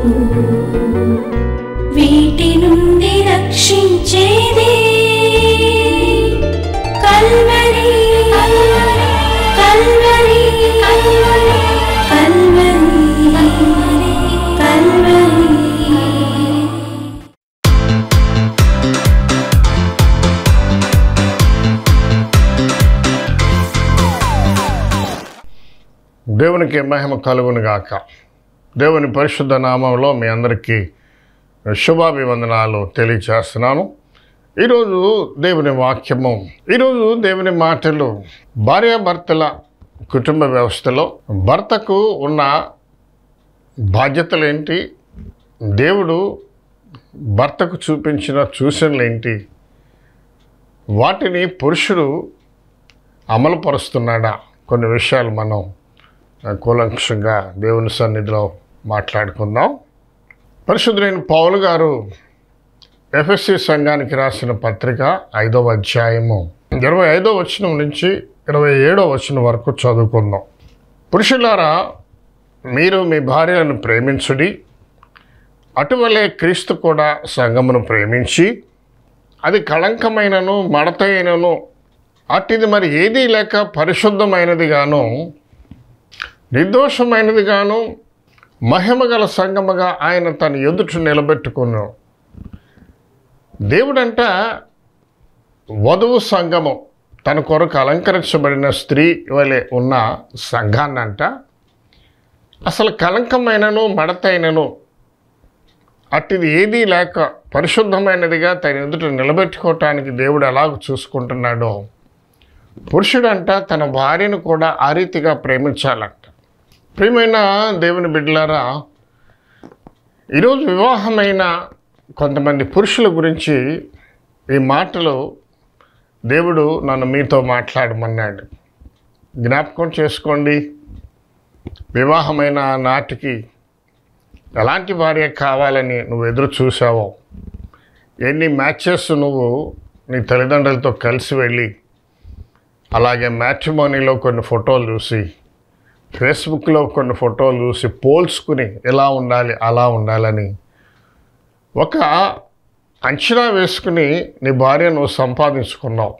వీటి నుండి రక్షించేది కల్వరి కల్వరి కల్వరి కల్వరి దేవునికి మహిమ కలుగును గాక దేవుని పరిశుద్ధ నామంలో మీ అందరికీ శుభాభివందనాలు తెలియచేస్తున్నాను ఈరోజు దేవుని వాక్యము ఈరోజు దేవుని మాటలు భార్యాభర్తల కుటుంబ వ్యవస్థలో భర్తకు ఉన్న బాధ్యతలు ఏంటి దేవుడు భర్తకు చూపించిన సూచనలు ఏంటి వాటిని పురుషుడు అమలుపరుస్తున్నాడా కొన్ని విషయాలు మనం కూలంక్షంగా దేవుని సన్నిధిలో మాట్లాడుకుందాం పరిశుద్ధులైన పౌలు గారు ఎఫ్ఎస్సి సంఘానికి రాసిన పత్రిక ఐదవ అధ్యాయము ఇరవై ఐదో వచనం నుంచి ఇరవై ఏడో వచనం వరకు చదువుకుందాం పురుషులారా మీరు మీ భార్యలను ప్రేమించుడి అటువలే క్రీస్తు కూడా సంఘమును ప్రేమించి అది కళంకమైనను మడతైనను అట్టిది మరి ఏదీ లేక పరిశుద్ధమైనది గాను నిర్దోషమైనది గాను మహిమగల సంగముగా ఆయన తన ఎదుట నిలబెట్టుకున్నాడు దేవుడంట వధువు సంఘము తన కొరకు అలంకరించబడిన స్త్రీ వలె ఉన్న సంఘాన్నంట అసలు కలంకమైనను మడతైనను అట్టిది ఏదీ లేక పరిశుద్ధమైనదిగా తన ఎదుట నిలబెట్టుకోవటానికి దేవుడు ఎలాగ చూసుకుంటున్నాడో పురుషుడంట తన భార్యను కూడా ఆ రీతిగా ప్రేమించాలంట ప్రియమైన దేవుని బిడ్డలారా ఈరోజు వివాహమైన కొంతమంది పురుషుల గురించి ఈ మాటలు దేవుడు నన్ను మీతో మాట్లాడమన్నాడు జ్ఞాపకం చేసుకోండి వివాహమైన నాటికి ఎలాంటి భార్య కావాలని నువ్వు ఎదురు చూసావో ఎన్ని మ్యాచెస్ నువ్వు నీ తల్లిదండ్రులతో కలిసి వెళ్ళి అలాగే మ్యాట్రిమోనీలో కొన్ని ఫోటోలు చూసి ఫేస్బుక్లో కొన్ని ఫోటోలు చూసి పోల్చుకుని ఎలా ఉండాలి అలా ఉండాలని ఒక అంచనా వేసుకుని నీ భార్య నువ్వు సంపాదించుకున్నావు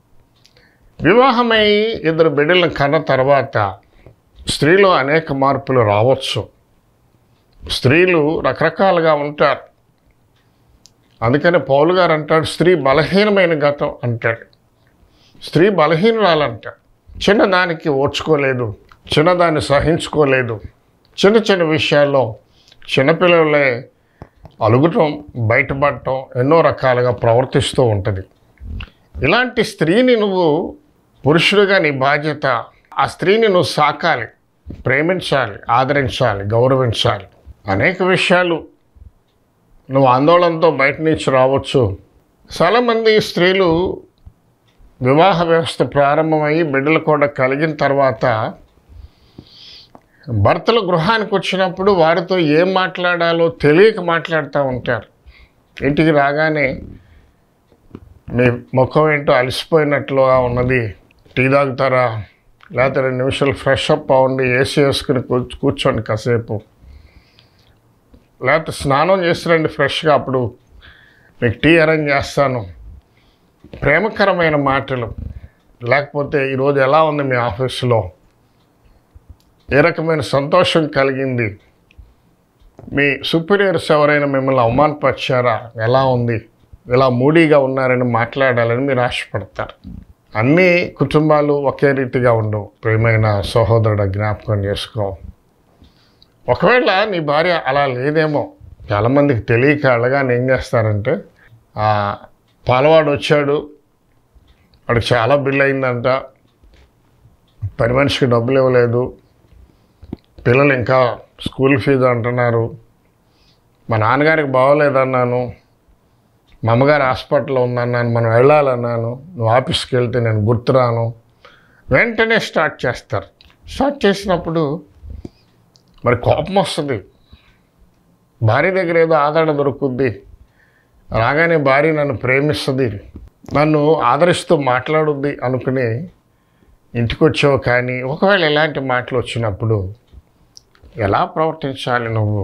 వివాహమై ఇద్దరు బిడ్డలను కన్న తర్వాత స్త్రీలో అనేక మార్పులు రావచ్చు స్త్రీలు రకరకాలుగా ఉంటారు అందుకని పౌలు గారు అంటాడు స్త్రీ బలహీనమైన గతం అంటాడు స్త్రీ బలహీనురాలంట చిన్నదానికి ఓర్చుకోలేదు చిన్నదాన్ని సహించుకోలేదు చిన్న చిన్న విషయాల్లో చిన్నపిల్లలే అలుగుటం బయటపడటం ఎన్నో రకాలుగా ప్రవర్తిస్తూ ఉంటుంది ఇలాంటి స్త్రీని నువ్వు పురుషుడిగా నీ బాధ్యత ఆ స్త్రీని నువ్వు సాకాలి ప్రేమించాలి ఆదరించాలి గౌరవించాలి అనేక విషయాలు నువ్వు ఆందోళనతో బయట నుంచి రావచ్చు చాలామంది స్త్రీలు వివాహ వ్యవస్థ ప్రారంభమయ్యి బిడ్డలు కూడా కలిగిన తర్వాత భర్తలు గృహానికి వచ్చినప్పుడు వారితో ఏం మాట్లాడాలో తెలియక మాట్లాడుతూ ఉంటారు ఇంటికి రాగానే మీ ముఖం ఏంటో అలసిపోయినట్లుగా ఉన్నది టీ తాగుతారా లేకపోతే రెండు నిమిషాలు ఫ్రెష్ అప్ అవ్వండి ఏసీ వేసుకుని కూర్చు కూర్చోండి కాసేపు లేకపోతే స్నానం చేసి రండి ఫ్రెష్గా అప్పుడు మీకు టీ అరేంజ్ చేస్తాను ప్రేమకరమైన మాటలు లేకపోతే ఈరోజు ఎలా ఉంది మీ ఆఫీసులో ఏ రకమైన సంతోషం కలిగింది మీ సుపీరియర్స్ ఎవరైనా మిమ్మల్ని అవమానపరిచారా ఎలా ఉంది ఇలా మూడీగా ఉన్నారని మాట్లాడాలని మీరు ఆశపడతారు అన్ని కుటుంబాలు ఒకే రీతిగా ఉండవు ప్రియమైన సహోదరుడు జ్ఞాపకం చేసుకో ఒకవేళ నీ భార్య అలా లేదేమో చాలామందికి తెలియక అడగానే ఏం చేస్తారంటే ఆ, పాలవాడు వచ్చాడు వాడికి చాలా బిల్ అయిందంట పని మనిషికి డబ్బులు ఇవ్వలేదు పిల్లలు ఇంకా స్కూల్ ఫీజు అంటున్నారు మా నాన్నగారికి బాగోలేదన్నాను మా అమ్మగారు హాస్పిటల్లో ఉందన్నాను మనం వెళ్ళాలన్నాను నువ్వు ఆఫీస్కి వెళ్తే నేను గుర్తురాను వెంటనే స్టార్ట్ చేస్తారు స్టార్ట్ చేసినప్పుడు మరి కోపం వస్తుంది భార్య దగ్గర ఏదో ఆదరణ దొరుకుద్ది రాగానే భార్య నన్ను ప్రేమిస్తుంది నన్ను ఆదరిస్తూ మాట్లాడుద్ది అనుకుని ఇంటికి వచ్చావు కానీ ఒకవేళ ఇలాంటి మాటలు వచ్చినప్పుడు ఎలా ప్రవర్తించాలి నువ్వు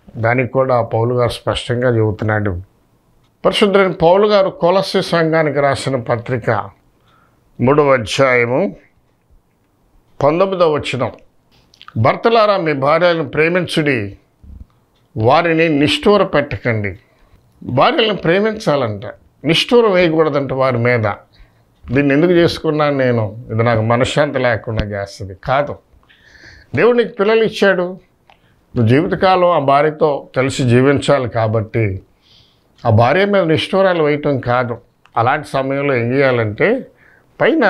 దానికి కూడా పౌలు గారు స్పష్టంగా చెబుతున్నాడు పరిశుద్ధులైన పౌలు గారు కొలసి సంఘానికి రాసిన పత్రిక మూడవ అధ్యాయము పంతొమ్మిదవ వచనం భర్తలారా మీ భార్యలను ప్రేమించుడి వారిని నిష్ఠూర పెట్టకండి భార్యలను ప్రేమించాలంట నిష్ఠూరం వేయకూడదంట వారి మీద దీన్ని ఎందుకు చేసుకున్నాను నేను ఇది నాకు మనశ్శాంతి లేకుండా చేస్తుంది కాదు దేవుడు నీకు పిల్లలు ఇచ్చాడు నువ్వు జీవితకాలం ఆ భార్యతో కలిసి జీవించాలి కాబట్టి ఆ భార్య మీద నిష్ఠూరాలు వేయటం కాదు అలాంటి సమయంలో ఏం చేయాలంటే పైన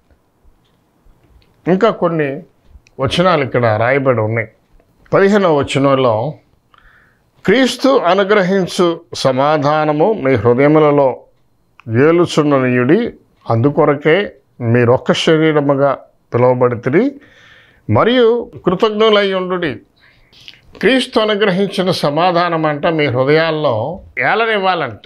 ఇంకా కొన్ని వచనాలు ఇక్కడ రాయబడి ఉన్నాయి పదిహేనవ వచనంలో క్రీస్తు అనుగ్రహించు సమాధానము మీ హృదయములలో ఏలుచున్ననీయుడి అందుకొరకే మీరొక్క శరీరముగా పిలువబడితిరి మరియు కృతజ్ఞులై ఉండుడి క్రీస్తు అనుగ్రహించిన సమాధానం అంట మీ హృదయాల్లో ఏలనివ్వాలంట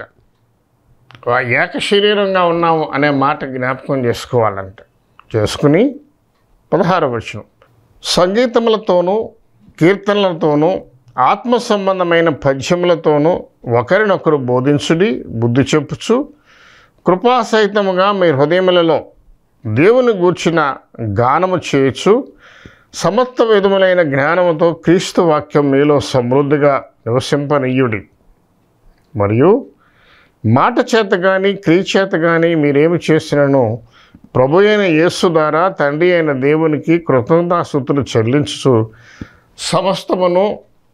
ఆ ఏక శరీరంగా ఉన్నాము అనే మాట జ్ఞాపకం చేసుకోవాలంట చేసుకుని పదహార వచనం సంగీతములతోనూ కీర్తనలతోనూ ఆత్మ సంబంధమైన పద్యములతోనూ ఒకరినొకరు బోధించుడి బుద్ధి చెప్పుచు కృపాసహితముగా మీ హృదయములలో దేవుని గూర్చిన గానము చేయొచ్చు సమస్త విధములైన జ్ఞానముతో క్రీస్తు వాక్యం మీలో సమృద్ధిగా నివసింపనీయుడి మరియు మాట చేత కానీ క్రియ చేత కానీ మీరేమి చేసినను ప్రభు అయిన యేసు ద్వారా తండ్రి అయిన దేవునికి కృతజ్ఞతాస్థుతులు చెల్లించుచు సమస్తమును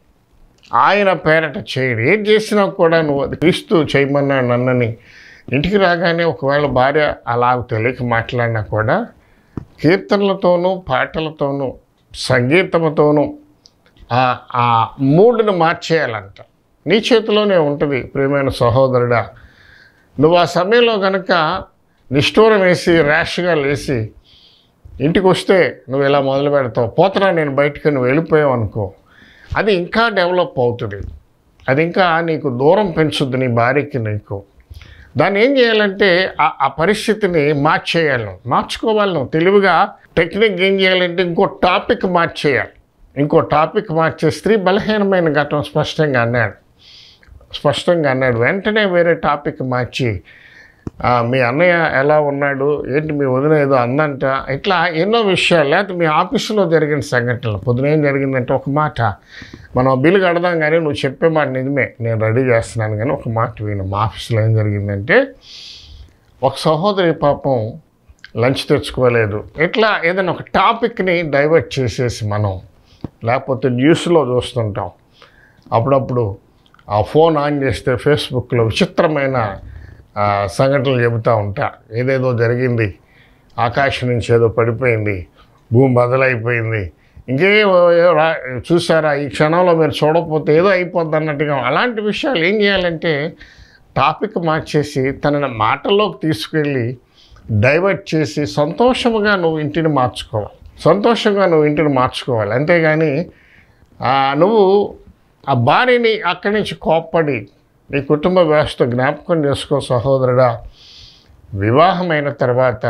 ఆయన పేరట చేయడు ఏం చేసినా కూడా నువ్వు అది క్రీస్తు చేయమన్నాడు నన్నని ఇంటికి రాగానే ఒకవేళ భార్య అలా తెలియక మాట్లాడినా కూడా కీర్తనలతోనూ పాటలతోనూ సంగీతంతోనూ ఆ ఆ మూడును మార్చేయాలంట నీ చేతిలోనే ఉంటుంది ప్రియమైన సహోదరుడా నువ్వు ఆ సమయంలో కనుక నిష్ఠూరం వేసి ర్యాష్గా లేచి ఇంటికి వస్తే నువ్వు ఇలా మొదలు పెడతావు పోతున్నా నేను బయటికి నువ్వు వెళ్ళిపోయావు అనుకో అది ఇంకా డెవలప్ అవుతుంది అది ఇంకా నీకు దూరం పెంచుద్ది నీ భార్యకి నీకు దాన్ని ఏం చేయాలంటే ఆ- ఆ పరిస్థితిని మార్చేయాలి నువ్వు మార్చుకోవాలి నువ్వు తెలివిగా టెక్నిక్ ఏం చేయాలంటే ఇంకో టాపిక్ మార్చేయాలి ఇంకో టాపిక్ మార్చే స్త్రీ బలహీనమైన ఘటన స్పష్టంగా అన్నాడు స్పష్టంగా అన్నాడు వెంటనే వేరే టాపిక్ మార్చి "ఆ, మీ అన్నయ్య ఎలా ఉన్నాడు ఏంటి మీ వదిన ఏదో అందంట ఇట్లా ఎన్నో విషయాలు లేకపోతే మీ ఆఫీసులో జరిగిన సంఘటనలు పొద్దున ఏం జరిగిందంటే ఒక మాట మనం బిల్లు కడదాం కానీ నువ్వు చెప్పే మాట నిజమే నేను రెడీ చేస్తున్నాను కానీ ఒక మాట విను మా ఆఫీసులో ఏం జరిగిందంటే ఒక సహోదరి పాపం లంచ్ తెచ్చుకోలేదు ఇట్లా ఏదైనా ఒక టాపిక్ని డైవర్ట్ చేసేసి మనం లేకపోతే న్యూస్లో చూస్తుంటాం అప్పుడప్పుడు ఆ ఫోన్ ఆన్ చేస్తే ఫేస్బుక్లో విచిత్రమైన ఆ, సంఘటనలు చెబుతూ ఉంటా ఏదేదో జరిగింది ఆకాశం నుంచి ఏదో పడిపోయింది భూమి బదలైపోయింది ఇంకే చూసారా ఈ క్షణంలో మీరు చూడకపోతే ఏదో అయిపోద్ది అన్నట్టుగా అలాంటి విషయాలు ఏం చేయాలంటే టాపిక్ మార్చేసి తనని మాటల్లోకి తీసుకెళ్ళి డైవర్ట్ చేసి సంతోషముగా నువ్వు ఇంటిని మార్చుకోవాలి సంతోషంగా నువ్వు ఇంటిని మార్చుకోవాలి అంతేగాని ఆ, నువ్వు ఆ భార్యని అక్కడి నుంచి కోప్పడి నీ కుటుంబ వ్యవస్థ జ్ఞాపకం చేసుకో సహోదరుడా వివాహమైన తర్వాత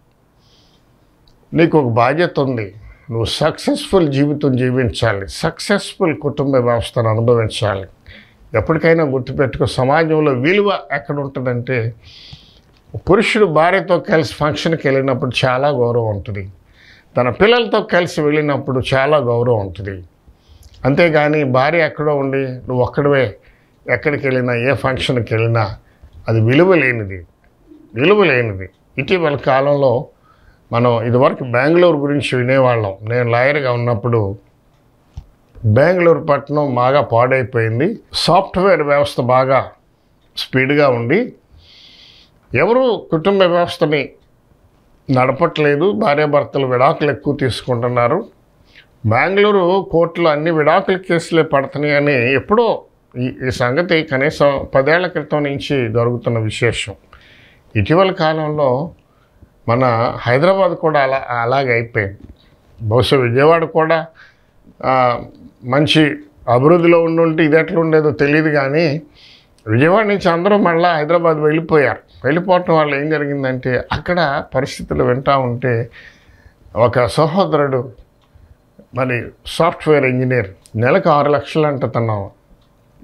నీకు ఒక బాధ్యత ఉంది నువ్వు సక్సెస్ఫుల్ జీవితం జీవించాలి సక్సెస్ఫుల్ కుటుంబ వ్యవస్థను అనుభవించాలి ఎప్పటికైనా గుర్తుపెట్టుకో సమాజంలో విలువ ఎక్కడ ఉంటుందంటే పురుషుడు భార్యతో కలిసి ఫంక్షన్కి వెళ్ళినప్పుడు చాలా గౌరవం ఉంటుంది తన పిల్లలతో కలిసి వెళ్ళినప్పుడు చాలా గౌరవం ఉంటుంది అంతేగాని భార్య ఎక్కడో ఉండి నువ్వు ఒక్కడవే ఎక్కడికి వెళ్ళినా ఏ ఫంక్షన్కి వెళ్ళినా అది విలువ లేనిది విలువ లేనిది ఇటీవల కాలంలో మనం ఇదివరకు బెంగళూరు గురించి వినేవాళ్ళం నేను లాయర్గా ఉన్నప్పుడు బెంగళూరు పట్టణం బాగా పాడైపోయింది సాఫ్ట్వేర్ వ్యవస్థ బాగా స్పీడ్గా ఉండి ఎవరు కుటుంబ వ్యవస్థని నడపట్లేదు భార్యాభర్తలు విడాకులు ఎక్కువ తీసుకుంటున్నారు బెంగళూరు కోర్టులో అన్ని విడాకుల కేసులే పడుతున్నాయి అని ఎప్పుడో ఈ ఈ సంగతి కనీసం పదేళ్ల క్రితం నుంచి జరుగుతున్న విశేషం ఇటీవల కాలంలో మన హైదరాబాద్ కూడా అలా అలాగే అయిపోయింది బహుశా విజయవాడ కూడా ఆ, మంచి అభివృద్ధిలో ఉండుంటే ఇది ఎట్లా ఉండేదో తెలియదు కానీ విజయవాడ నుంచి అందరూ మళ్ళీ హైదరాబాద్ వెళ్ళిపోయారు వెళ్ళిపోవటం వల్ల ఏం జరిగిందంటే అక్కడ పరిస్థితులు వింటూ ఉంటే ఒక సహోదరుడు మరి సాఫ్ట్వేర్ ఇంజనీర్ నెలకు ఆరు లక్షలు అంట తన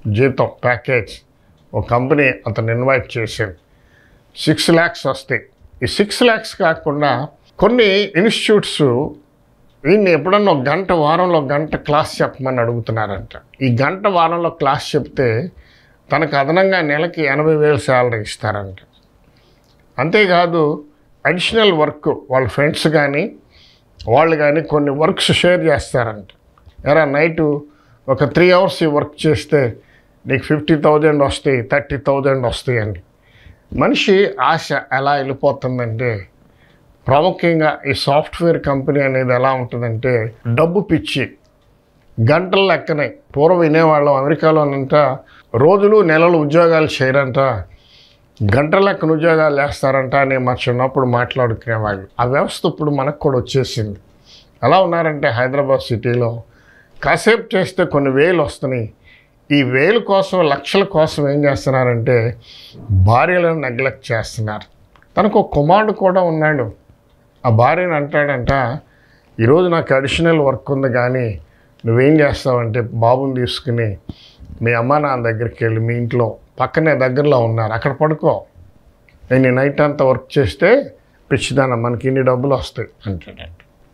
జీతం ప్యాకేజ్ ఒక కంపెనీ అతను ఇన్వైట్ చేసింది సిక్స్ ల్యాక్స్ వస్తాయి ఈ సిక్స్ ల్యాక్స్ కాకుండా కొన్ని ఇన్స్టిట్యూట్స్ వీడిని ఎప్పుడన్నా ఒక గంట వారంలో ఒక గంట క్లాస్ చెప్పమని అడుగుతున్నారంట ఈ గంట వారంలో క్లాస్ చెప్తే తనకు అదనంగా నెలకి ఎనభై వేలు శాలరీ ఇస్తారంట అంతేకాదు అడిషనల్ వర్క్ వాళ్ళ ఫ్రెండ్స్ కానీ వాళ్ళు కానీ కొన్ని వర్క్స్ షేర్ చేస్తారంట ఎరా నైటు ఒక త్రీ అవర్స్ ఈ వర్క్ చేస్తే నీకు ఫిఫ్టీ థౌజండ్ వస్తాయి థర్టీ థౌజండ్ వస్తాయి అని మనిషి ఆశ ఎలా వెళ్ళిపోతుందంటే ప్రాముఖ్యంగా ఈ సాఫ్ట్వేర్ కంపెనీ అనేది ఎలా ఉంటుందంటే డబ్బు పిచ్చి గంటల లెక్కనే పూర్వం వినేవాళ్ళం అమెరికాలోనంట రోజులు నెలలు ఉద్యోగాలు చేయరంట గంటల లెక్కన ఉద్యోగాలు వేస్తారంట అని మా చిన్నప్పుడు మాట్లాడుకునేవాళ్ళు ఆ వ్యవస్థ ఇప్పుడు మనకు కూడా వచ్చేసింది ఎలా ఉన్నారంటే హైదరాబాద్ సిటీలో కాసేపు చేస్తే కొన్ని వేలు వస్తున్నాయి ఈ వేలు కోసం లక్షల కోసం ఏం చేస్తున్నారంటే భార్యలను నెగ్లెక్ట్ చేస్తున్నారు తనకు ఒక కుమారుడు కూడా ఉన్నాడు ఆ భార్యను అంటాడంట ఈరోజు నాకు అడిషనల్ వర్క్ ఉంది కానీ నువ్వేం చేస్తావంటే బాబుని తీసుకుని మీ అమ్మ నాన్న దగ్గరికి వెళ్ళి మీ ఇంట్లో పక్కనే దగ్గరలో ఉన్నారు అక్కడ పడుకో నేను ఈ నైట్ అంతా వర్క్ చేస్తే పిచ్చిదాన మనకి ఇన్ని డబ్బులు వస్తాయి అంటాడంట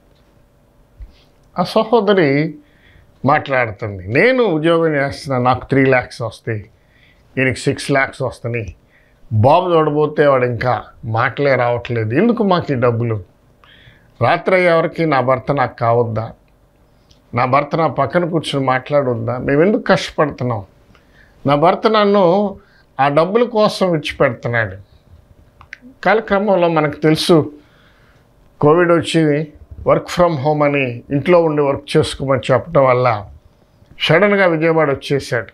ఆ సహోదరి మాట్లాడుతుంది నేను ఉద్యోగం చేస్తున్నా నాకు త్రీ ల్యాక్స్ వస్తాయి ఈయనకి సిక్స్ ల్యాక్స్ వస్తున్నాయి బాబు చూడబోతే వాడు ఇంకా మాటలే రావట్లేదు ఎందుకు మాకు ఈ డబ్బులు రాత్రి అయ్యేవరకు నా భర్త నాకు కావద్దా నా భర్త నా పక్కన కూర్చొని మాట్లాడొద్దా మేము ఎందుకు కష్టపడుతున్నాం నా భర్త నన్ను ఆ డబ్బుల కోసం విడిచిపెడుతున్నాడు కాలక్రమంలో మనకు తెలుసు కోవిడ్ వచ్చింది వర్క్ ఫ్రమ్ హోమ్ అని ఇంట్లో ఉండి వర్క్ చేసుకోమని చెప్పడం వల్ల సడన్గా విజయవాడ వచ్చేసాడు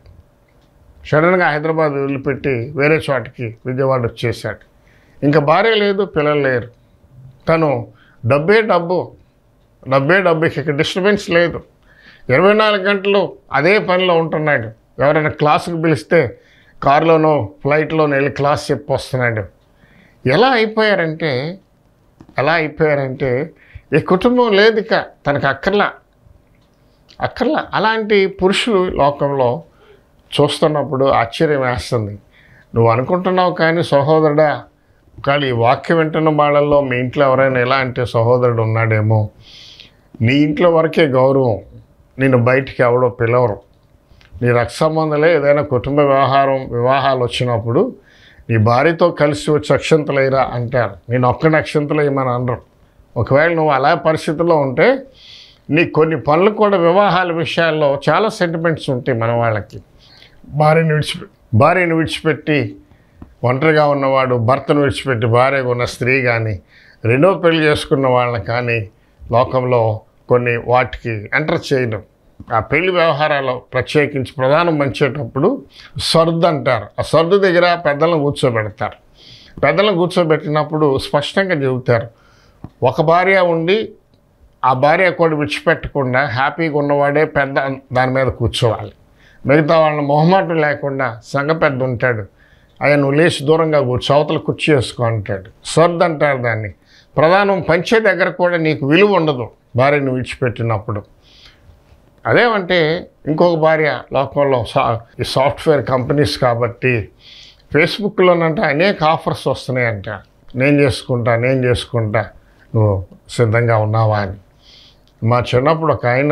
సడన్గా హైదరాబాద్ వదిలిపెట్టి వేరే చోటకి విజయవాడ వచ్చేసాడు ఇంకా భార్య లేదు పిల్లలు లేరు తను డబ్బే డబ్బు డబ్బే డబ్బు ఇక డిస్టర్బెన్స్ లేదు ఇరవై నాలుగు గంటలు అదే పనిలో ఉంటున్నాడు ఎవరైనా క్లాసుకు పిలిస్తే కారులోనో ఫ్లైట్లోనో వెళ్ళి క్లాస్ చెప్పి వస్తున్నాడు ఎలా అయిపోయారంటే ఎలా అయిపోయారంటే ఈ కుటుంబం లేదు ఇక తనకు అక్కర్లా అక్కర్లా అలాంటి పురుషులు లోకంలో చూస్తున్నప్పుడు ఆశ్చర్యం వేస్తుంది నువ్వు అనుకుంటున్నావు కానీ సహోదరుడా కానీ ఈ వాక్యం వింటున్న వాళ్ళల్లో మీ ఇంట్లో ఎవరైనా ఎలా అంటే సహోదరుడు ఉన్నాడేమో నీ ఇంట్లో వరకే గౌరవం నేను బయటికి ఎవడో పిలవరు నీ రక్త సంబంధాలే ఏదైనా కుటుంబ వ్యవహారం వివాహాలు వచ్చినప్పుడు నీ భార్యతో కలిసి వచ్చి అక్షంతలేరా అంటారు నేను ఒక్కడి అక్షంతలు వేయమని అనరు ఒకవేళ నువ్వు అలా పరిస్థితిలో ఉంటే నీ కొన్ని పనులు కూడా వివాహాల విషయాల్లో చాలా సెంటిమెంట్స్ ఉంటాయి మన వాళ్ళకి భార్యను విడిచిపెట్టి భార్యను విడిచిపెట్టి ఒంటరిగా ఉన్నవాడు భర్తను విడిచిపెట్టి భార్యగా ఉన్న స్త్రీ కానీ రెండో పెళ్లి చేసుకున్న వాళ్ళని కానీ లోకంలో కొన్ని వాటికి ఎంటర్ చేయడం ఆ పెళ్లి వ్యవహారాలు ప్రత్యేకించి ప్రధానం మంచేటప్పుడు సర్దు అంటారు ఆ సర్దు దగ్గర పెద్దలను కూర్చోబెడతారు పెద్దలను కూర్చోబెట్టినప్పుడు స్పష్టంగా చెబుతారు ఒక భార్య ఉండి ఆ భార్య కూడా విడిచిపెట్టకుండా హ్యాపీగా ఉన్నవాడే పెద్ద దాని మీద కూర్చోవాలి మిగతా వాళ్ళని మొహమాటం లేకుండా సంఘ పెద్ద ఉంటాడు ఆయన నువ్వు లేచి దూరంగా కూర్చో అవతల కుర్చీ వేసుకో అంటాడు సర్ద్ అంటారు దాన్ని ప్రధానం పంచే దగ్గర కూడా నీకు విలువ ఉండదు భార్యను విడిచిపెట్టినప్పుడు అదేమంటే ఇంకొక భార్య లోకంలో సా ఈ సాఫ్ట్వేర్ కంపెనీస్ కాబట్టి ఫేస్బుక్లోనంటే అనేక ఆఫర్స్ వస్తున్నాయంట నేను చేసుకుంటా నేను చేసుకుంటా నువ్వు సిద్ధంగా ఉన్నావా అని మా చిన్నప్పుడు ఒక ఆయన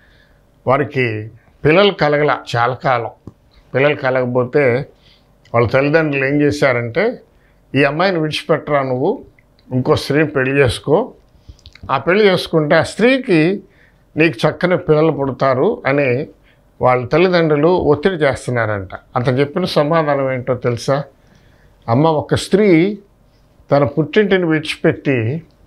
వారికి పిల్లలు కలగల చాలా కాలం పిల్లలు కలగకపోతే వాళ్ళ తల్లిదండ్రులు ఏం చేశారంటే ఈ అమ్మాయిని విడిచిపెట్టరా నువ్వు ఇంకో స్త్రీ పెళ్లి చేసుకో ఆ పెళ్లి చేసుకుంటే ఆ స్త్రీకి నీకు చక్కని పిల్లలు పుడతారు అని వాళ్ళ తల్లిదండ్రులు ఒత్తిడి చేస్తున్నారంట అంత చెప్పిన సమాధానం ఏంటో తెలుసా అమ్మ ఒక స్త్రీ తన పుట్టింటిని విడిచిపెట్టి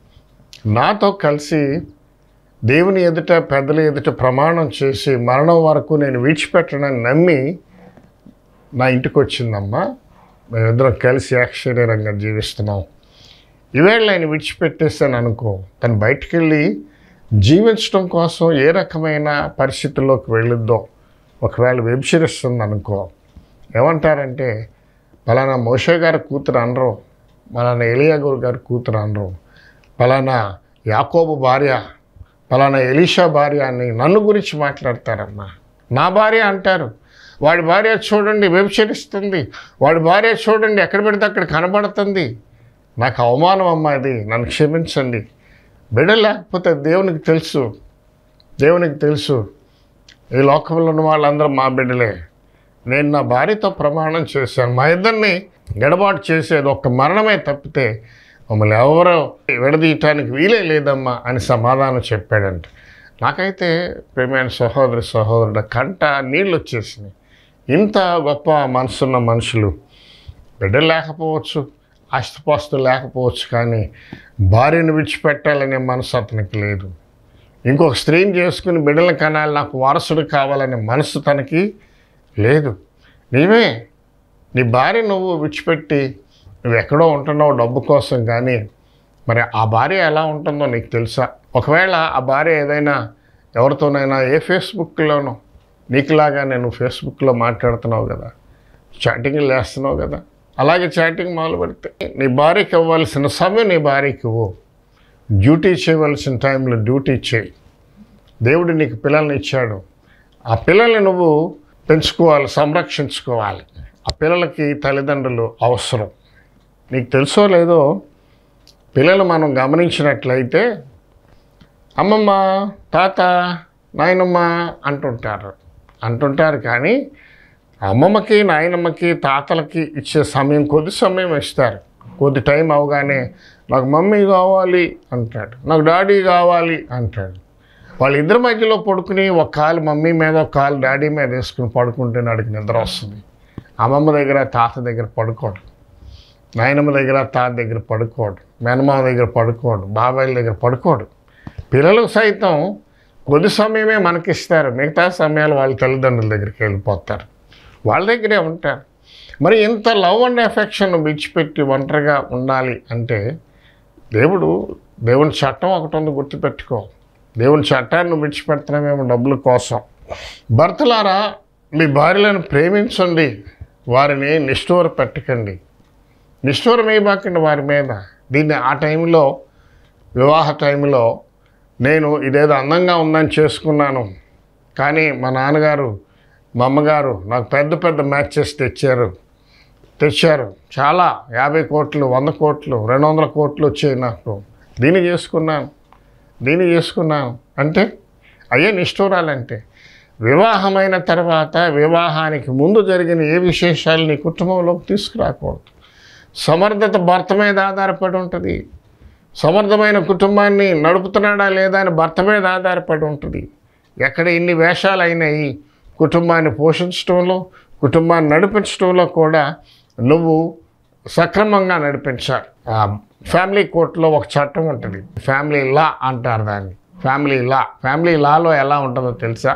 నాతో కలిసి దేవుని ఎదుట పెద్దల ఎదుట ప్రమాణం చేసి మరణం వరకు నేను విడిచిపెట్టనని నమ్మి నా ఇంటికి వచ్చిందమ్మా మేమిద్దరం కలిసి ఆశ్చర్యంగా జీవిస్తున్నాం ఈవేళ ఆయన విడిచిపెట్టేస్తాను అనుకో తను బయటికి వెళ్ళి జీవించడం కోసం ఏ రకమైన పరిస్థితుల్లోకి వెళ్ళిద్దో ఒకవేళ వ్యభిచరిస్తుంది అనుకో ఏమంటారంటే పలానా మోషే గారి కూతురు అనరు పలానా ఎలియాగూరు గారి కూతురు అనరు పలానా యాకోబు భార్య పలానా ఎలీషా భార్య అని నన్ను గురించి మాట్లాడతారమ్మా నా భార్య అంటారు వాడి భార్య చూడండి వ్యభిచరిస్తుంది వాడి భార్య చూడండి ఎక్కడ పెడితే అక్కడ కనబడుతుంది నాకు అవమానం అమ్మా ఇది నన్ను క్షమించండి బిడ్డ లేకపోతే దేవునికి తెలుసు దేవునికి తెలుసు ఈ లోకంలో ఉన్న వాళ్ళందరూ మా బిడ్డలే నేను నా భార్యతో ప్రమాణం చేశాను మా ఇద్దరిని గడబాటు చేసేది ఒక్క మరణమే తప్పితే మమ్మల్ని ఎవరో విడదీయటానికి వీలే లేదమ్మా అని సమాధానం చెప్పాడంట నాకైతే ప్రేమైన సహోదరి సహోదరుడు కంట నీళ్ళు వచ్చేసినాయి ఇంత గొప్ప మనసున్న మనుషులు బిడ్డలు లేకపోవచ్చు ఆస్తిపాస్తులు లేకపోవచ్చు కానీ భార్యను విడిచిపెట్టాలనే మనసు అతనికి లేదు ఇంకొక స్త్రీని చేసుకుని బిడ్డలను కనాలి నాకు వారసుడు కావాలనే మనసు తనకి లేదు నీవే నీ భార్య నువ్వు విడిచిపెట్టి నువ్వు ఎక్కడో ఉంటున్నావు డబ్బు కోసం కానీ మరి ఆ భార్య ఎలా ఉంటుందో నీకు తెలుసా ఒకవేళ ఆ భార్య ఏదైనా ఎవరితోనైనా ఏ ఫేస్బుక్లోనో నీకులాగా నేను ఫేస్బుక్లో మాట్లాడుతున్నావు కదా చాటింగ్లు వేస్తున్నావు కదా అలాగే చాటింగ్ మొదలు పెడితే నీ భార్యకి ఇవ్వాల్సిన సమయం నీ భార్యకి ఇవ్వు డ్యూటీ చేయవలసిన టైంలో డ్యూటీ చేయి దేవుడు నీకు పిల్లల్ని ఇచ్చాడు ఆ పిల్లల్ని నువ్వు పెంచుకోవాలి సంరక్షించుకోవాలి ఆ పిల్లలకి తల్లిదండ్రులు అవసరం నీకు తెలుసో లేదో పిల్లలు మనం గమనించినట్లయితే అమ్మమ్మ తాత నాయనమ్మ అంటుంటారు అంటుంటారు కానీ అమ్మమ్మకి నాయనమ్మకి తాతలకి ఇచ్చే సమయం కొద్ది సమయం ఇస్తారు కొద్ది టైం అవగానే నాకు మమ్మీ కావాలి అంటాడు నాకు డాడీ కావాలి అంటాడు వాళ్ళిద్దరి మధ్యలో పడుకుని ఒక కాలు మమ్మీ మీద ఒక కాలు డాడీ మీద వేసుకుని పడుకుంటే నాడికి నిద్ర వస్తుంది అమ్మమ్మ దగ్గర తాత దగ్గర పడుకోడు నాయనమ్మ దగ్గర తాత దగ్గర పడుకోడు మేనమామ దగ్గర పడుకోడు బాబాయిల దగ్గర పడుకోడు పిల్లలకు సైతం కొద్ది సమయమే మనకిస్తారు మిగతా సమయాలు వాళ్ళ తల్లిదండ్రుల దగ్గరికి వెళ్ళిపోతారు వాళ్ళ దగ్గరే ఉంటారు మరి ఇంత లవ్ అండ్ ఎఫెక్షన్ విడిచిపెట్టి ఒంటరిగా ఉండాలి అంటే దేవుడు దేవుని చట్టం ఒకటి ఉంది గుర్తుపెట్టుకో దేవుని చట్టాన్ని విడిచిపెడుతున్నామేమో డబ్బుల కోసం భర్తలారా మీ భార్యలను ప్రేమించండి వారిని నిష్ఠూర పెట్టకండి నిష్ఠూరం వేయబాకండి వారి మీద దీన్ని ఆ టైంలో వివాహ టైంలో నేను ఇదేదో అందంగా ఉందని చేసుకున్నాను కానీ మా నాన్నగారు మా అమ్మగారు నాకు పెద్ద పెద్ద మ్యాచెస్ తెచ్చారు తెచ్చారు చాలా యాభై కోట్లు వంద కోట్లు రెండు వందల కోట్లు వచ్చాయి నాకు దీన్ని చేసుకున్నాను దీన్ని చేసుకున్నాను అంటే అయ్యే నిష్ఠూరాలంటే వివాహమైన తర్వాత వివాహానికి ముందు జరిగిన ఏ విశేషాలు నీ కుటుంబంలోకి తీసుకురాకూడదు సమర్థత భర్త మీద ఆధారపడి ఉంటుంది సమర్థమైన కుటుంబాన్ని నడుపుతున్నాడా లేదా అని భర్త మీద ఆధారపడి ఉంటుంది ఎక్కడ ఇన్ని వేషాలు అయినాయి కుటుంబాన్ని పోషించడంలో కుటుంబాన్ని నడిపించడంలో కూడా నువ్వు సక్రమంగా నడిపించాలి ఆ ఫ్యామిలీ కోర్టులో ఒక చట్టం ఉంటుంది ఫ్యామిలీ లా అంటారు దాన్ని ఫ్యామిలీ లా ఫ్యామిలీ లాలో ఎలా ఉంటుందో తెలుసా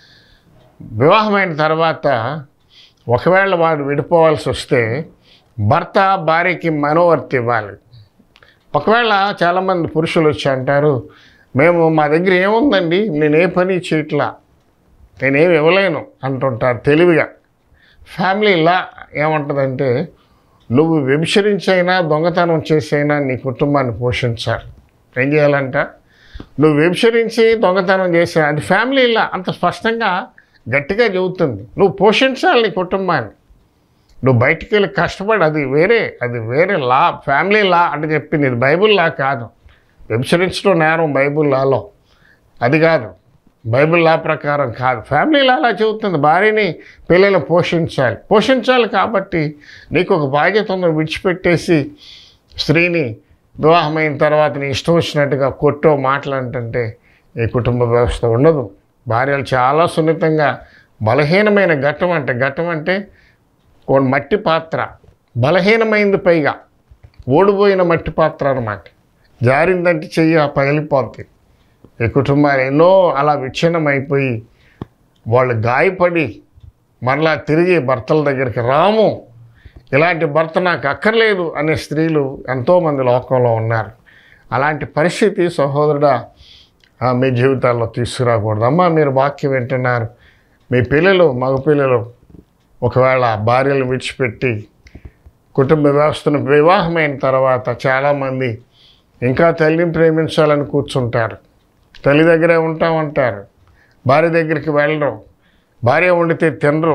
వివాహమైన తర్వాత ఒకవేళ వాడు విడిపోవాల్సి వస్తే భర్త భార్యకి మనోవర్తి ఇవ్వాలి ఒకవేళ చాలామంది పురుషులు వచ్చి అంటారు మేము మా దగ్గర ఏముందండి నేను ఏ పని చేయట్లా నేనేమి ఇవ్వలేను అంటుంటారు తెలివిగా ఫ్యామిలీ లా ఏమంటుందంటే నువ్వు వ్యభిచరించైనా దొంగతనం చేసైనా నీ కుటుంబాన్ని పోషించాలి ఏం చేయాలంట నువ్వు వ్యభిచరించి దొంగతనం చేసా అది ఫ్యామిలీ లా అంత స్పష్టంగా గట్టిగా చెబుతుంది నువ్వు పోషించాలి నీ కుటుంబాన్ని నువ్వు బయటికి వెళ్ళి కష్టపడి అది వేరే అది వేరే లా ఫ్యామిలీ లా అంటే చెప్పింది ఇది బైబుల్ లా కాదు వ్యభిచరించడం నేరం బైబుల్ లాలో అది కాదు బైబిల్ లా ప్రకారం కాదు ఫ్యామిలీ లా అలా చెబుతుంది భార్యని పిల్లలు పోషించాలి పోషించాలి కాబట్టి నీకు ఒక బాధ్యత ఉందని విడిచిపెట్టేసి స్త్రీని వివాహమైన తర్వాత నీ ఇష్టం వచ్చినట్టుగా కొట్టో మాట్లాడంటే ఈ కుటుంబ వ్యవస్థ ఉండదు భార్యలు చాలా సున్నితంగా బలహీనమైన ఘట్టం అంటే ఘట్టం అంటే ఓ మట్టి పాత్ర బలహీనమైంది పైగా ఓడిపోయిన మట్టి పాత్ర అన్నమాట జారిందంటే చెయ్యి పగిలిపోద్ది ఈ కుటుంబాలు ఎన్నో అలా విచ్ఛిన్నం అయిపోయి వాళ్ళు గాయపడి మరలా తిరిగి భర్తల దగ్గరికి రాము ఇలాంటి భర్త నాకు అక్కర్లేదు అనే స్త్రీలు ఎంతోమంది లోకంలో ఉన్నారు అలాంటి పరిస్థితి సహోదరుడా ఆ, మీ జీవితాల్లో తీసుకురాకూడదు అమ్మా మీరు వాక్యం వింటున్నారు మీ పిల్లలు మగ పిల్లలు ఒకవేళ భార్యలు విడిచిపెట్టి కుటుంబ వ్యవస్థను వివాహమైన తర్వాత చాలామంది ఇంకా తల్లిని ప్రేమించాలని కూర్చుంటారు తల్లి దగ్గరే ఉంటామంటారు భార్య దగ్గరికి వెళ్ళరు భార్య వండితే తినరు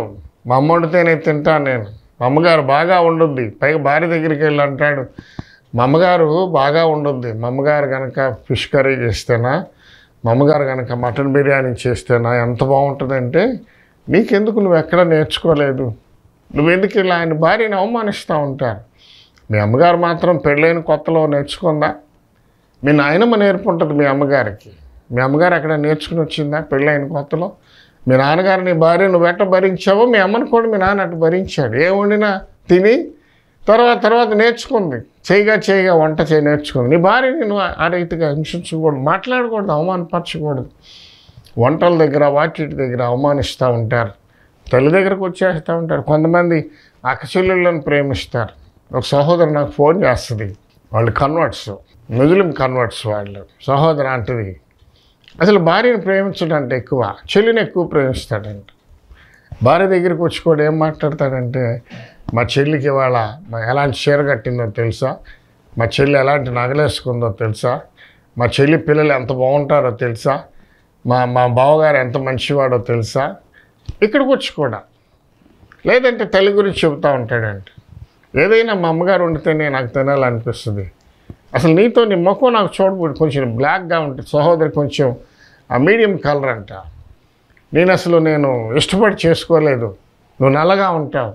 మా అమ్మ వండితేనే తింటాను నేను మా అమ్మగారు బాగా వండుద్ది పైగా భార్య దగ్గరికి వెళ్ళి అంటాడు మా అమ్మగారు బాగా వండుద్ది మా అమ్మగారు కనుక ఫిష్ కర్రీ చేస్తేనా మా అమ్మగారు కనుక మటన్ బిర్యానీ చేస్తేనా ఎంత బాగుంటుందంటే నీకెందుకు నువ్వు ఎక్కడ నేర్చుకోలేదు నువ్వెందుకు ఇలా ఆయన భార్యని అవమానిస్తూ ఉంటారు మీ అమ్మగారు మాత్రం పెళ్ళైన కొత్తలో నేర్చుకుందా మీ నాయనమ్మ నేర్పుంటుంది మీ అమ్మగారికి మీ అమ్మగారు అక్కడ నేర్చుకుని వచ్చిందా పెళ్ళైన కొత్తలో మీ నాన్నగారు నీ భార్య నువ్వు ఎట్ట భరించావో మీ అమ్మని కూడా మీ నాన్న అటు భరించాడు ఏ వండినా తిని తర్వాత తర్వాత నేర్చుకుంది చేయగా చేయగా వంట చేయి నేర్చుకుంది నీ భార్యని నువ్వు ఆ రీతిగా హింసించకూడదు మాట్లాడకూడదు అవమానపరచకూడదు వంటల దగ్గర వాటి దగ్గర అవమానిస్తూ ఉంటారు తల్లి దగ్గరకు వచ్చేస్తూ ఉంటారు కొంతమంది అక్కచెల్లెళ్ళని ప్రేమిస్తారు ఒక సహోదరు నాకు ఫోన్ చేస్తుంది వాళ్ళు కన్వర్ట్స్ ముస్లిం కన్వర్ట్స్ వాళ్ళు సహోదరు అంటది అసలు భార్యను ప్రేమించడం అంటే ఎక్కువ చెల్లిని ఎక్కువ ప్రేమిస్తాడంట భార్య దగ్గరికి వచ్చి కూడా ఏం మాట్లాడతాడంటే మా చెల్లికి ఇవాళ మా ఎలాంటి చీర కట్టిందో తెలుసా మా చెల్లి ఎలాంటి నగలేసుకుందో తెలుసా మా చెల్లి పిల్లలు ఎంత బాగుంటారో తెలుసా మా మా బావగారు ఎంత మంచివాడో తెలుసా ఇక్కడికి వచ్చి కూడా లేదంటే తల్లి గురించి చెబుతూ ఉంటాడంట ఏదైనా మా అమ్మగారు వండితేనే నాకు తినాలనిపిస్తుంది అసలు నీతో నీ ముఖం నాకు చూడబోదు కొంచెం బ్లాక్గా ఉంటుంది సహోదరి కొంచెం ఆ మీడియం కలర్ అంట నేను అసలు నేను ఇష్టపడి చేసుకోలేదు నువ్వు నల్లగా ఉంటావు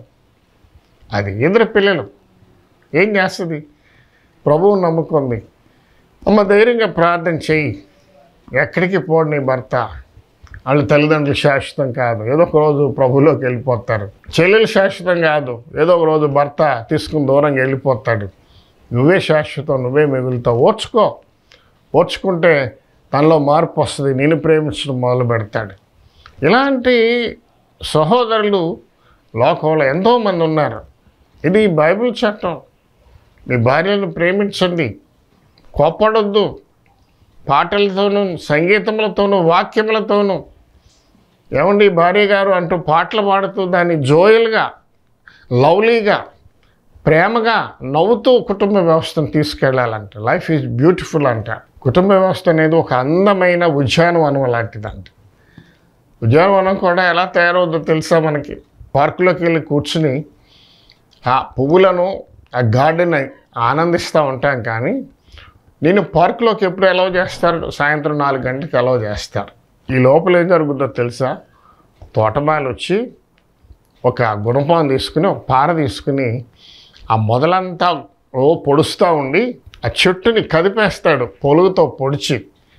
అది ఇద్దరు పిల్లలు ఏం చేస్తుంది ప్రభువు నమ్ముకుంది అమ్మ ధైర్యంగా ప్రార్థన చెయ్యి ఎక్కడికి పోడు నీ భర్త వాళ్ళ తల్లిదండ్రులు శాశ్వతం కాదు ఏదో ఒక రోజు ప్రభులోకి వెళ్ళిపోతారు చెల్లెలు శాశ్వతం కాదు ఏదో ఒక రోజు భర్త తీసుకుని దూరంగా వెళ్ళిపోతాడు నువ్వే శాశ్వతం నువ్వే మిగులుతావు ఓర్చుకో ఓర్చుకుంటే తనలో మార్పు వస్తుంది నేను ప్రేమించడం మొదలు పెడతాడు ఇలాంటి సహోదరులు లోకంలో ఎంతోమంది ఉన్నారు ఇది బైబిల్ చట్టం మీ భార్యను ప్రేమించండి కోపడొద్దు పాటలతోనూ సంగీతములతోనూ వాక్యములతోనూ ఏమండి భార్య గారు అంటూ పాటలు పాడుతూ దాన్ని జోయల్గా లవ్లీగా ప్రేమగా నవ్వుతూ కుటుంబ వ్యవస్థను తీసుకెళ్ళాలంట లైఫ్ ఈజ్ బ్యూటిఫుల్ అంట కుటుంబ వ్యవస్థ అనేది ఒక అందమైన ఉద్యానవనం లాంటిదంట ఉద్యానవనం కూడా ఎలా తయారవుద్దో తెలుసా మనకి పార్కులోకి వెళ్ళి కూర్చుని ఆ పువ్వులను ఆ గార్డెన్ ఆనందిస్తూ ఉంటాం కానీ నేను పార్కులోకి ఎప్పుడు అలౌ చేస్తారు సాయంత్రం నాలుగు గంటలకు అలౌ చేస్తారు ఈ లోపల ఏం జరుగుతుందో తెలుసా తోటమాలు వచ్చి ఒక గుణపం తీసుకుని ఒక పార తీసుకుని ఆ మొదలంతా ఓ పొడుస్తూ ఉండి ఆ చెట్టుని కదిపేస్తాడు పొలుగుతో పొడిచి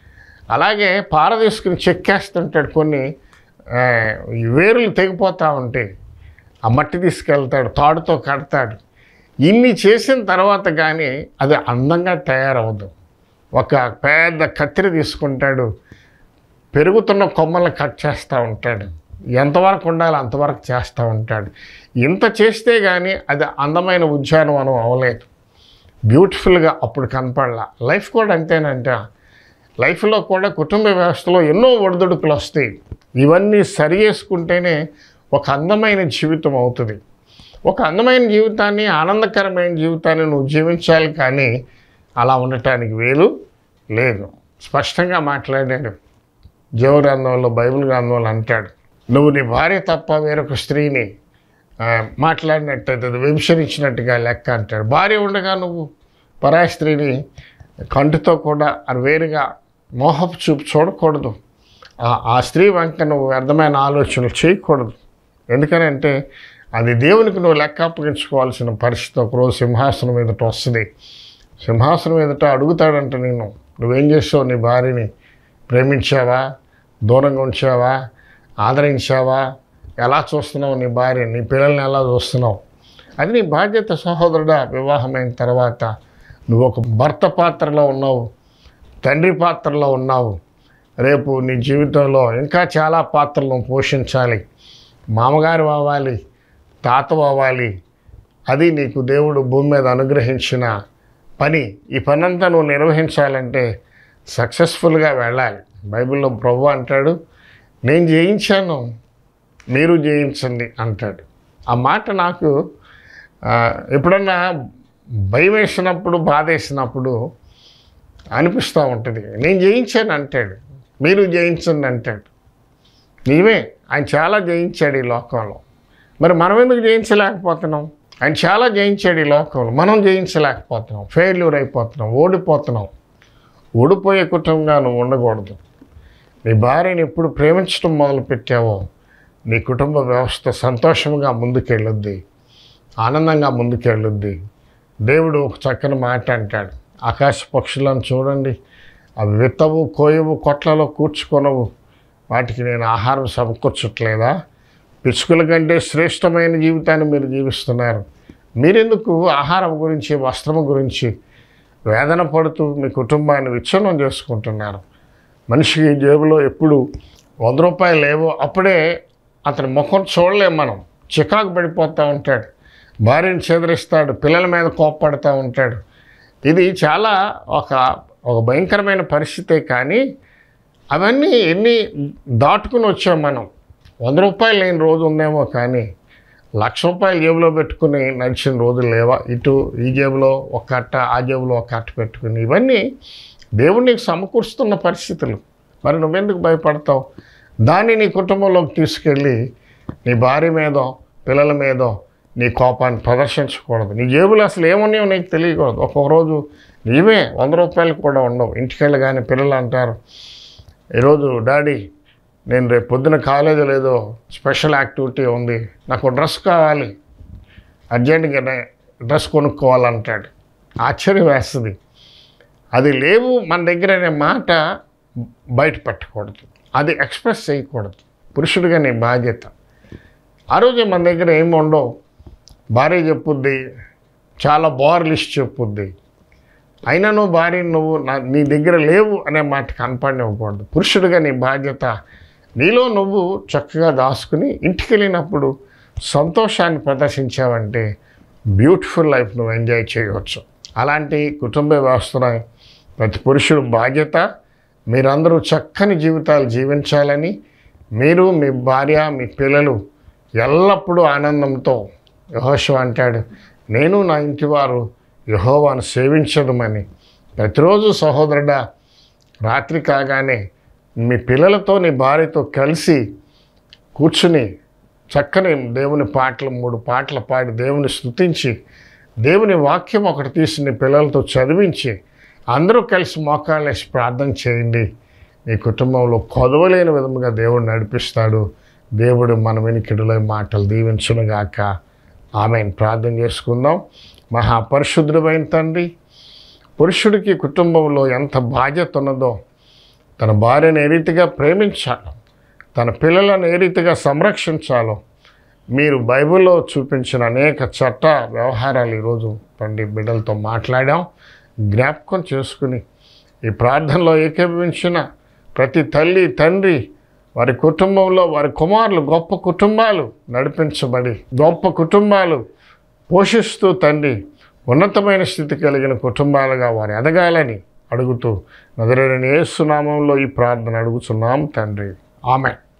అలాగే పార తీసుకుని చెక్కేస్తుంటాడు కొన్ని ఆ, ఈ వేరులు తెగిపోతూ ఉంటాయి ఆ మట్టి తీసుకెళ్తాడు తాడుతో కడతాడు ఇన్ని చేసిన తర్వాత కానీ అది అందంగా తయారవదు ఒక పెద్ద కత్తిరి తీసుకుంటాడు పెరుగుతున్న కొమ్మలను కట్ చేస్తూ ఉంటాడు ఎంతవరకు ఉండాలో అంతవరకు చేస్తూ ఉంటాడు ఇంత చేస్తే కానీ అది అందమైన ఉద్యానవనం అవ్వలేదు బ్యూటిఫుల్గా అప్పుడు కనపడలా లైఫ్ కూడా అంతేనంట లైఫ్లో కూడా కుటుంబ వ్యవస్థలో ఎన్నో ఒడిదుడుకులు వస్తాయి ఇవన్నీ సరి చేసుకుంటేనే ఒక అందమైన జీవితం అవుతుంది ఒక అందమైన జీవితాన్ని ఆనందకరమైన జీవితాన్ని నువ్వు జీవించాలి కానీ అలా ఉండటానికి వీలు లేదు స్పష్టంగా మాట్లాడాడు జీవ గ్రంథంలో బైబిల్ గ్రంథంలో అంటాడు నువ్వు నీ భార్య తప్ప వేరొక స్త్రీని ఆ, మాట్లాడినట్టయితే అది విమర్శించినట్టుగా లెక్క అంటాడు భార్య ఉండగా నువ్వు పరాయి స్త్రీని కంటితో కూడా అది వేరుగా మోహపు చూపు చూడకూడదు ఆ- ఆ స్త్రీ వెంక నువ్వు వ్యర్థమైన ఆలోచనలు చేయకూడదు ఎందుకనంటే అది దేవునికి నువ్వు లెక్క అప్పగించుకోవాల్సిన పరిస్థితి ఒకరోజు సింహాసనం ఎదుట వస్తుంది సింహాసనం ఎదుట అడుగుతాడంట నేను నువ్వేం చేసావు నీ భార్యని ప్రేమించావా దూరంగా ఉంచావా ఆదరించావా ఎలా చూస్తున్నావు నీ భార్య నీ పిల్లల్ని ఎలా చూస్తున్నావు అది నీ బాధ్యత సహోదరుడా వివాహమైన తర్వాత నువ్వు ఒక భర్త పాత్రలో ఉన్నావు తండ్రి పాత్రలో ఉన్నావు రేపు నీ జీవితంలో ఇంకా చాలా పాత్రలను పోషించాలి మామగారు అవ్వాలి తాత అవ్వాలి అది నీకు దేవుడు భూమి మీద అనుగ్రహించిన పని ఈ పనంతా నువ్వు నిర్వహించాలంటే సక్సెస్ఫుల్గా వెళ్ళాలి బైబిల్లో ప్రభు అంటాడు నేను జయించాను మీరు జయించండి అంటాడు ఆ మాట నాకు ఆ, ఎప్పుడన్నా భయం వేసినప్పుడు బాధ వేసినప్పుడు అనిపిస్తూ ఉంటుంది నేను జయించాను అంటాడు మీరు జయించండి అంటాడు నిజమే ఆయన చాలా జయించాడు ఈ లోకంలో మరి మనం ఎందుకు జయించలేకపోతున్నాం ఆయన చాలా జయించాడు ఈ లోకంలో మనం జయించలేకపోతున్నాం ఫెయిల్యూర్ అయిపోతున్నాం ఓడిపోతున్నాం ఓడిపోయే కుటుంబంగా నువ్వు ఉండకూడదు నీ భార్యని ఎప్పుడు ప్రేమించడం మొదలు పెట్టావో నీ కుటుంబ వ్యవస్థ సంతోషంగా ముందుకెళ్ళుద్ది ఆనందంగా ముందుకెళ్ళుద్ది దేవుడు ఒక చక్కని మాట అంటాడు ఆకాశ పక్షులను చూడండి అవి విత్తవు కోయవు కొట్లలో కూర్చుకొనవు వాటికి నేను ఆహారం సమకూర్చట్లేదా పిచ్చుకల కంటే శ్రేష్టమైన జీవితాన్ని మీరు జీవిస్తున్నారు మీరెందుకు ఆహారం గురించి వస్త్రం గురించి వేదన పడుతూ మీ కుటుంబాన్ని విచ్ఛిన్నం చేసుకుంటున్నారు మనిషికి జేబులో ఎప్పుడు వంద రూపాయలు లేవో అప్పుడే అతని ముఖం చూడలేం మనం చికాకు పడిపోతూ ఉంటాడు భార్యను చెదిరిస్తాడు పిల్లల మీద కోప్పడుతూ ఉంటాడు ఇది చాలా ఒక ఒక భయంకరమైన పరిస్థితే కానీ అవన్నీ ఎన్ని దాటుకుని వచ్చాం మనం వంద రూపాయలు లేని రోజు ఉందేమో కానీ లక్ష రూపాయలు జేబులో పెట్టుకుని నడిచిన రోజులు లేవా ఇటు ఈ జేబులో ఒక కట్ట ఆ జేబులో ఒక కట్ట పెట్టుకుని ఇవన్నీ దేవుడు నీకు సమకూరుస్తున్న పరిస్థితులు మరి నువ్వెందుకు భయపడతావు దాన్ని నీ కుటుంబంలోకి తీసుకెళ్ళి నీ భార్య మీదో పిల్లల మీదో నీ కోపాన్ని ప్రదర్శించకూడదు నీ జేబులో అసలు ఏమున్నాయో నీకు తెలియకూడదు ఒక్కొక్క రోజు నీవే వంద రూపాయలు కూడా ఉండవు ఇంటికి వెళ్ళగానే పిల్లలు అంటారు ఈరోజు డాడీ నేను రేపు పొద్దున కాలేజీలో ఏదో స్పెషల్ యాక్టివిటీ ఉంది నాకు డ్రెస్ కావాలి అర్జెంటుగా డ్రెస్ కొనుక్కోవాలంటాడు ఆశ్చర్యం వేస్తుంది అది లేవు మన దగ్గర అనే మాట బయట పెట్టకూడదు అది ఎక్స్ప్రెస్ చేయకూడదు పురుషుడిగా నీ బాధ్యత ఆ రోజు మన దగ్గర ఏమి ఉండవు భార్య చెప్పుద్ది చాలా బార్ లిస్ట్ చెప్పుద్ది అయినా నువ్వు భార్య నువ్వు నా నీ దగ్గర లేవు అనే మాట కనపడివ్వకూడదు పురుషుడిగా నీ బాధ్యత నీలో నువ్వు చక్కగా దాచుకుని ఇంటికి వెళ్ళినప్పుడు సంతోషాన్ని ప్రదర్శించావంటే బ్యూటిఫుల్ లైఫ్ నువ్వు ఎంజాయ్ చేయవచ్చు అలాంటి కుటుంబ వ్యవస్థను ప్రతి పురుషుడు బాధ్యత మీరందరూ చక్కని జీవితాలు జీవించాలని మీరు మీ భార్య మీ పిల్లలు ఎల్లప్పుడూ ఆనందంతో యహోశివ అంటాడు నేను నా ఇంటి వారు యహోవాను సేవించడమని ప్రతిరోజు సహోదరుడా రాత్రి కాగానే మీ పిల్లలతో నీ భార్యతో కలిసి కూర్చుని చక్కని దేవుని పాటలు మూడు పాటలు పాడి దేవుని స్తుతించి దేవుని వాక్యం ఒకటి తీసి నీ పిల్లలతో చదివించి అందరూ కలిసి మోకాళ్ళేసి ప్రార్థన చేయండి నీ కుటుంబంలో కొదవలేని విధముగా దేవుడు నడిపిస్తాడు దేవుడు మన వెనికిడిలో మాటలు దీవించునుగాక ఆమెను ప్రార్థన చేసుకుందాం మహాపరిశుద్ధుడైన తండ్రి పురుషుడికి కుటుంబంలో ఎంత బాధ్యత ఉన్నదో తన భార్యను ఏ రీతిగా ప్రేమించాలో తన పిల్లలను ఏ రీతిగా సంరక్షించాలో మీరు బైబిల్లో చూపించిన అనేక చట్ట వ్యవహారాలు ఈరోజు తండ్రి బిడ్డలతో మాట్లాడాం జ్ఞాపకం చేసుకుని ఈ ప్రార్థనలో ఏకీభవించిన ప్రతి తల్లి తండ్రి వారి కుటుంబంలో వారి కుమారులు గొప్ప కుటుంబాలు నడిపించబడి గొప్ప కుటుంబాలు పోషిస్తూ తండ్రి ఉన్నతమైన స్థితి కలిగిన కుటుంబాలుగా వారు ఎదగాలని అడుగుతూ నదరైన యేసునామంలో ఈ ప్రార్థన అడుగుతున్నాం తండ్రి ఆమె